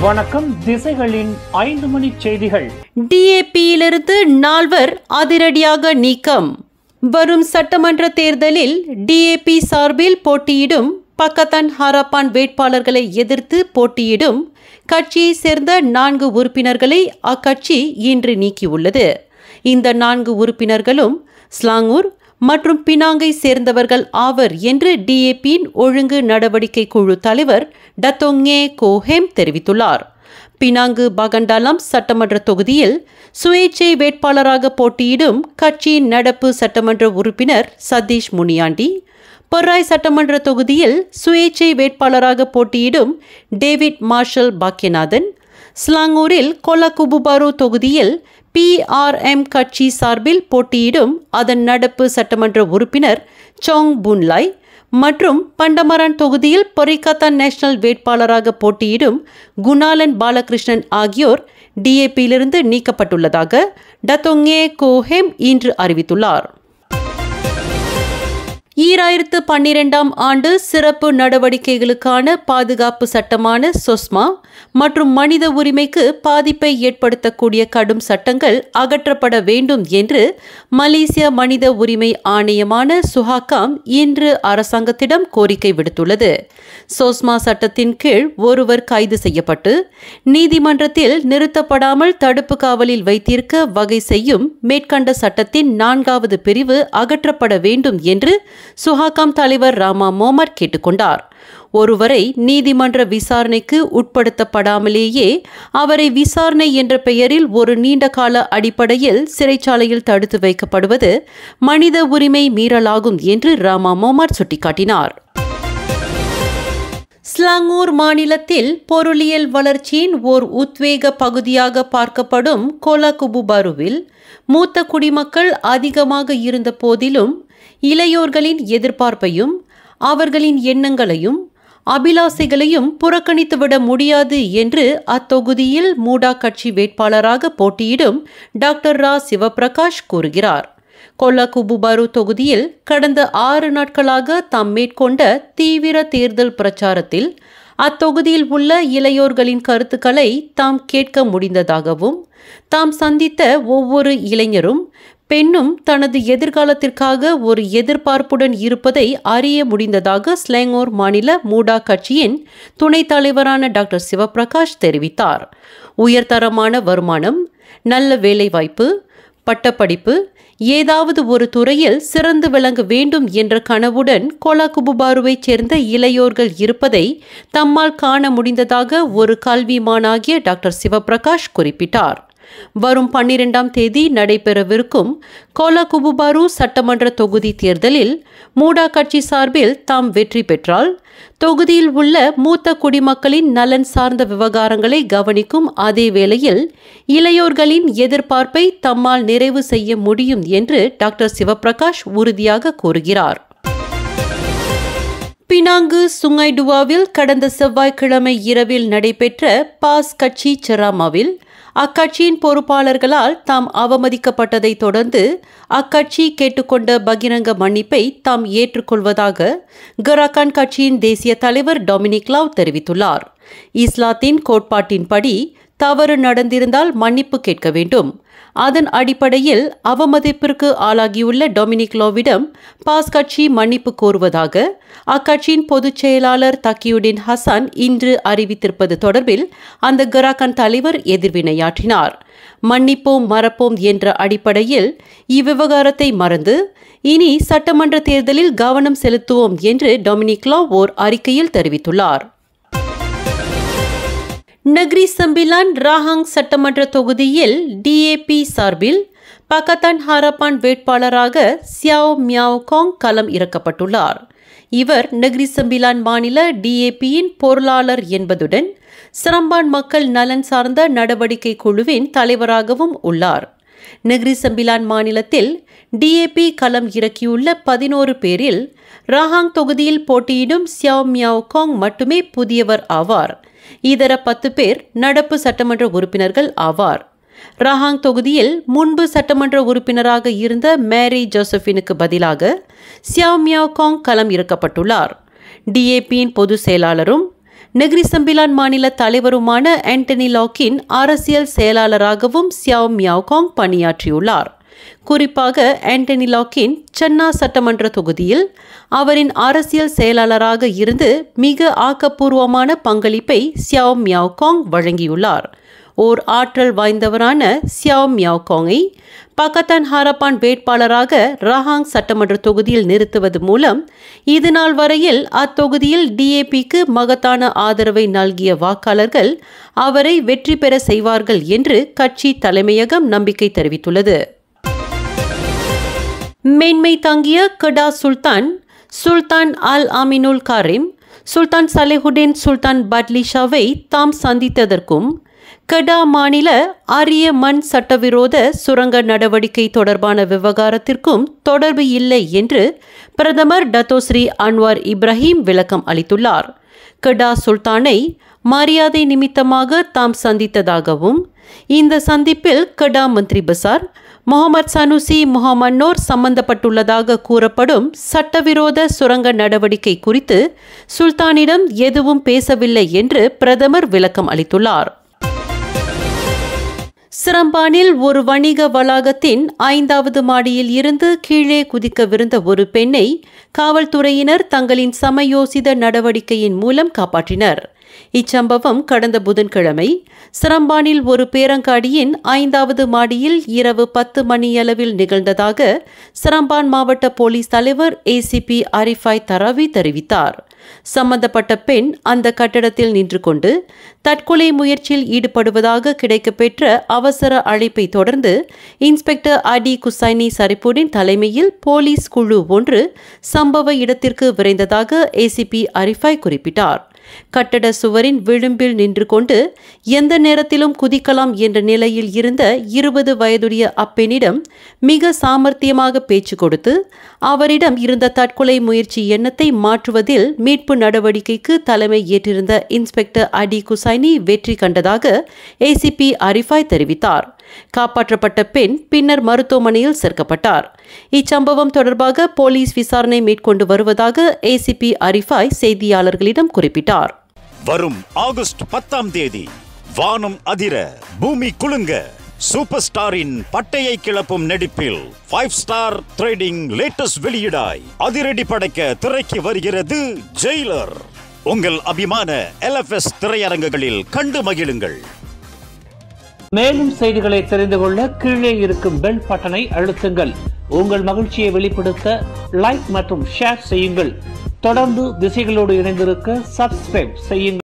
வணக்கம் திசைகளின் ஐந்து மணி செய்திகள் டிஏபியிலிருந்து நால்வர் அதிரடியாக நீக்கம் வரும் சட்டமன்ற தேர்தலில் டிஏபி சார்பில் போட்டியிடும் பக்கத்தான் ஹாராப்பான் வேட்பாளர்களை எதிர்த்து போட்டியிடும் கட்சியை சேர்ந்த நான்கு உறுப்பினர்களை அக்கட்சி இன்று நீக்கியுள்ளது இந்த நான்கு உறுப்பினர்களும் ஸ்லாங்கூர் மற்றும் பினாங்கை சேர்ந்தவர்கள் ஆவர் என்று டிஏபியின் ஒழுங்கு நடவடிக்கை குழு தலைவர் டத்தோங்கே கோஹெம் தெரிவித்துள்ளார் பினாங்கு பகண்டாலம் சட்டமன்ற தொகுதியில் சுயேட்சை வேட்பாளராக போட்டியிடும் கட்சியின் நடப்பு சட்டமன்ற உறுப்பினர் சதீஷ் முனியாண்டி பொர்ராய் சட்டமன்ற தொகுதியில் சுயேட்சை வேட்பாளராக போட்டியிடும் டேவிட் மார்ஷல் பாக்கியநாதன் ஸ்லாங்கூரில் கொலகுபுபாரு தொகுதியில் பிஆர்எம் கட்சி சார்பில் போட்டியிடும் அதன் நடப்பு சட்டமன்ற உறுப்பினர் சோங் புன்லாய் மற்றும் பண்டமரான் தொகுதியில் பொரிகத்தான் நேஷனல் வேட்பாளராக போட்டியிடும் குணாலன் பாலகிருஷ்ணன் ஆகியோர் டிஏபியிலிருந்து நீக்கப்பட்டுள்ளதாக டத்தொங்கே கோஹெம் இன்று அறிவித்துள்ளார் ஈராயிரத்து பன்னிரெண்டாம் ஆண்டு சிறப்பு நடவடிக்கைகளுக்கான பாதுகாப்பு சட்டமான சொஸ்மா மற்றும் மனித உரிமைக்கு பாதிப்பை ஏற்படுத்தக்கூடிய கடும் சட்டங்கள் அகற்றப்பட வேண்டும் என்று மலேசிய மனித உரிமை ஆணையமான சுஹாகாம் இன்று அரசாங்கத்திடம் கோரிக்கை விடுத்துள்ளது சோஸ்மா சட்டத்தின் கீழ் ஒருவர் கைது செய்யப்பட்டு நீதிமன்றத்தில் நிறுத்தப்படாமல் தடுப்பு காவலில் வைத்திருக்க வகை செய்யும் மேற்கண்ட சட்டத்தின் நான்காவது பிரிவு அகற்றப்பட வேண்டும் என்று சுஹாகாம் தலைவர் ராமா மோமர் கேட்டுக்கொண்டார் ஒருவரை நீதிமன்ற விசாரணைக்கு உட்படுத்தப்படாமலேயே அவரை விசாரணை என்ற பெயரில் ஒரு நீண்ட கால அடிப்படையில் சிறைச்சாலையில் தடுத்து வைக்கப்படுவது மனித உரிமை மீறலாகும் என்று ராமா மோமர் சுட்டிக்காட்டினார் ஸ்லாங்கூர் மாநிலத்தில் பொருளியல் வளர்ச்சியின் ஓர் உத்வேக பகுதியாக பார்க்கப்படும் கோலாகுபுபாருவில் மூத்த குடிமக்கள் அதிகமாக இருந்த போதிலும் இளையோர்களின் எதிர்பார்ப்பையும் அவர்களின் எண்ணங்களையும் அபிலாசைகளையும் புறக்கணித்துவிட முடியாது என்று அத்தொகுதியில் மூடா கட்சி வேட்பாளராக போட்டியிடும் டாக்டர் ரா சிவபிரகாஷ் கூறுகிறார் கொல்லகுபுபாரு தொகுதியில் கடந்த ஆறு நாட்களாக தாம் மேற்கொண்ட தீவிர தேர்தல் பிரச்சாரத்தில் அத்தொகுதியில் உள்ள இளையோர்களின் கருத்துக்களை தாம் கேட்க முடிந்ததாகவும் தாம் சந்தித்த ஒவ்வொரு இளைஞரும் பெண்ணும் தனது எதிர்காலத்திற்காக ஒரு எதிர்பார்ப்புடன் இருப்பதை அறிய முடிந்ததாக ஸ்லேங்கோர் மாநில மூடா கட்சியின் துணைத் தலைவரான டாக்டர் சிவபிரகாஷ் தெரிவித்தார் உயர்தரமான வருமானம் நல்ல வேலைவாய்ப்பு பட்டப்படிப்பு ஏதாவது ஒரு துறையில் சிறந்து விளங்க வேண்டும் என்ற கனவுடன் கோலாகுபுபாருவைச் சேர்ந்த இளையோர்கள் இருப்பதை தம்மால் காண முடிந்ததாக ஒரு கல்விமானாகிய டாக்டர் சிவபிரகாஷ் குறிப்பிட்டார் வரும் பன்னிரெண்டாம் தேதி நடைபெறவிருக்கும் கோலாகுபுபாரு சட்டமன்ற தொகுதி தேர்தலில் மூடா கட்சி சார்பில் தாம் வெற்றி பெற்றால் தொகுதியில் உள்ள மூத்த குடிமக்களின் நலன் சார்ந்த விவகாரங்களை கவனிக்கும் அதே வேளையில் இளையோர்களின் எதிர்பார்ப்பை தம்மால் நிறைவு செய்ய முடியும் என்று டாக்டர் சிவபிரகாஷ் உறுதியாக கூறுகிறார் பினாங்கு சுங்கைடுவாவில் கடந்த செவ்வாய்க்கிழமை இரவில் நடைபெற்ற பாஸ் கட்சி செராமாவில் அக்கட்சியின் பொறுப்பாளர்களால் தாம் அவமதிக்கப்பட்டதை தொடர்ந்து அக்கட்சி கேட்டுக்கொண்ட பகிரங்க மன்னிப்பை தாம் ஏற்றுக்கொள்வதாக கராகான் கட்சியின் தேசிய தலைவர் டொமினிக் லாவ் தெரிவித்துள்ளார் இஸ்லாத்தின் கோட்பாட்டின்படி தவறு நடந்திருந்தால் மன்னிப்பு கேட்க வேண்டும் அதன் அடிப்படையில் அவமதிப்பிற்கு ஆளாகியுள்ள டொமினிக் லோவிடம் பாஸ் கட்சி மன்னிப்பு கோருவதாக அக்கட்சியின் பொதுச் செயலாளர் தக்கியுடின் ஹசன் இன்று அறிவித்திருப்பது தொடர்பில் அந்த கராகன் தலைவர் எதிர்வினையாற்றினார் மன்னிப்போம் மறப்போம் என்ற அடிப்படையில் இவ்விவகாரத்தை மறந்து இனி சட்டமன்ற தேர்தலில் கவனம் செலுத்துவோம் என்று டொமினிக் லா ஓர் அறிக்கையில் தெரிவித்துள்ளார் நக்ரி சம்பிலான் ராஹாங் சட்டமன்ற தொகுதியில் டிஏபி சார்பில் பக்கத்தான் ஹாரப்பான் வேட்பாளராக சியாவ் மியாவ் காங் களம் இறக்கப்பட்டுள்ளார் இவர் நெக்ரி சம்பிலான் மாநில டிஏபியின் பொருளாளர் என்பதுடன் சிரம்பான் மக்கள் நலன் சார்ந்த நடவடிக்கை குழுவின் தலைவராகவும் உள்ளார் நெக்ரி சம்பிலான் மாநிலத்தில் டிஏபி களம் இறக்கியுள்ள பதினோரு பேரில் ராஹாங் தொகுதியில் போட்டியிடும் சியாவ் மியாவ் காங் மட்டுமே புதியவர் ஆவார் இதர பத்து பேர் நடப்பு சட்டமன்ற உறுப்பினர்கள் ஆவார் ரஹாங் தொகுதியில் முன்பு சட்டமன்ற உறுப்பினராக இருந்த மேரி ஜோசபினுக்கு பதிலாக சியாவ் மியாவ் காங் களம் இறக்கப்பட்டுள்ளார் டிஏபியின் பொதுச் செயலாளரும் நெகிரி சம்பிலான் மாநில தலைவருமான ஆண்டனி லாக்கின் அரசியல் செயலாளராகவும் சியாவ் மியாவ்காங் பணியாற்றியுள்ளார் குறிப்பாக ஆண்டனி லாக்கின் சென்னா சட்டமன்ற தொகுதியில் அவரின் அரசியல் செயலாளராக இருந்து மிக ஆக்கப்பூர்வமான பங்களிப்பை சியாவ் மியாவ்காங் வழங்கியுள்ளார் ஓர் ஆற்றல் வாய்ந்தவரான சியாவ் மியாவ்காங்கை பக்கத்தான் ஹாரப்பான் வேட்பாளராக ரஹாங் சட்டமன்ற தொகுதியில் நிறுத்துவது மூலம் இதுநாள் வரையில் அத்தொகுதியில் டிஏபிக்கு மகத்தான ஆதரவை நல்கிய வாக்காளர்கள் அவரை வெற்றி பெற செய்வார்கள் என்று கட்சி தலைமையகம் நம்பிக்கை தெரிவித்துள்ளது மேன்மை தாங்கிய கடா சுல்தான் சுல்தான் அல் அமினுல் காரிம் சுல்தான் சலேஹுடேன் சுல்தான் பட்லிஷாவை தாம் சந்தித்ததற்கும் கடா மாநில அரிய மண் சட்டவிரோத சுரங்க நடவடிக்கை தொடர்பான விவகாரத்திற்கும் தொடர்பு இல்லை என்று பிரதமர் டத்தோஸ்ரீ அன்வார் இப்ராஹிம் விளக்கம் அளித்துள்ளார் கடா சுல்தானை மரியாதை நிமித்தமாக தாம் சந்தித்ததாகவும் இந்த சந்திப்பில் கடா மந்திரி பசார் முகமது சனுசி முகமன்னோர் சம்பந்தப்பட்டுள்ளதாக கூறப்படும் சட்டவிரோத சுரங்க நடவடிக்கை குறித்து சுல்தானிடம் எதுவும் பேசவில்லை என்று பிரதமர் விளக்கம் அளித்துள்ளார் சிரம்பானில் ஒரு வணிக வளாகத்தின் ஐந்தாவது மாடியில் இருந்து கீழே குதிக்கவிருந்த ஒரு பெண்ணை காவல்துறையினர் தங்களின் சமயோசித நடவடிக்கையின் மூலம் காப்பாற்றினர் இச்சம்பவம் கடந்த புதன்கிழமை சிரம்பானில் ஒரு பேரங்காடியின் ஐந்தாவது மாடியில் இரவு பத்து மணியளவில் நிகழ்ந்ததாக சிரம்பான் மாவட்ட போலீஸ் தலைவர் ஏசிபி அரிஃபாய் தராவி தெரிவித்தார் சம்பந்தப்பட்ட பெண் அந்த கட்டடத்தில் நின்று கொண்டு தற்கொலை முயற்சியில் ஈடுபடுவதாக கிடைக்கப்பெற்ற அவசர அழைப்பை தொடர்ந்து இன்ஸ்பெக்டர் அடி குசைனி சரிப்புடின் தலைமையில் போலீஸ் குழு ஒன்று சம்பவ இடத்திற்கு விரைந்ததாக ஏசிபி அரிஃபாய் குறிப்பிட்டார் கட்டட சுவரின் விளிம்பில் நின்று கொண்டு எந்த நேரத்திலும் குதிக்கலாம் என்ற நிலையில் இருந்த இருபது வயதுடைய அப்பெண்ணிடம் மிக சாமர்த்தியமாக பேச்சு கொடுத்து அவரிடம் இருந்த தற்கொலை முயற்சி எண்ணத்தை மாற்றுவதில் மீட்பு நடவடிக்கைக்கு தலைமை ஏற்றிருந்த இன்ஸ்பெக்டர் அடி குசைனி வெற்றி கண்டதாக ஏசிபி அரிஃபாய் தெரிவித்தார் காப்பாற்றப்பட்ட பெண் பின்னர் மருத்துவமனையில் சேர்க்கப்பட்டார் இச்சம்பவம் தொடர்பாக போலீஸ் விசாரணை மேற்கொண்டு வருவதாக ஏசிபி அரிஃபாய் செய்தியாளர்களிடம் குறிப்பிட்டார் வரும் ஆகஸ்ட் பத்தாம் தேதி வானம் அதிர பூமி குலுங்க சூப்பர் ஸ்டாரின் பட்டையை கிளப்பும் நடிப்பில் ஃபைவ் ஸ்டார் ட்ரேடிங் லேட்டஸ்ட் வெளியீடாய் அதிரடி படைக்க திரைக்கு வருகிறது ஜெயிலர் உங்கள் அபிமான எல்எஃப்எஸ் திரையரங்குகளில் கண்டு மகிழுங்கள் மேலும் செய்திகளை தெரிந்து கொள்ள கீழே இருக்கும் பெல் பட்டனை அழுத்துங்கள் உங்கள் மகிழ்ச்சியை வெளிப்படுத்த லைக் மற்றும் ஷேர் செய்யுங்கள் தொடர்ந்து திசைகளோடு இணைந்திருக்க சப்ஸ்கிரைப் செய்யுங்கள்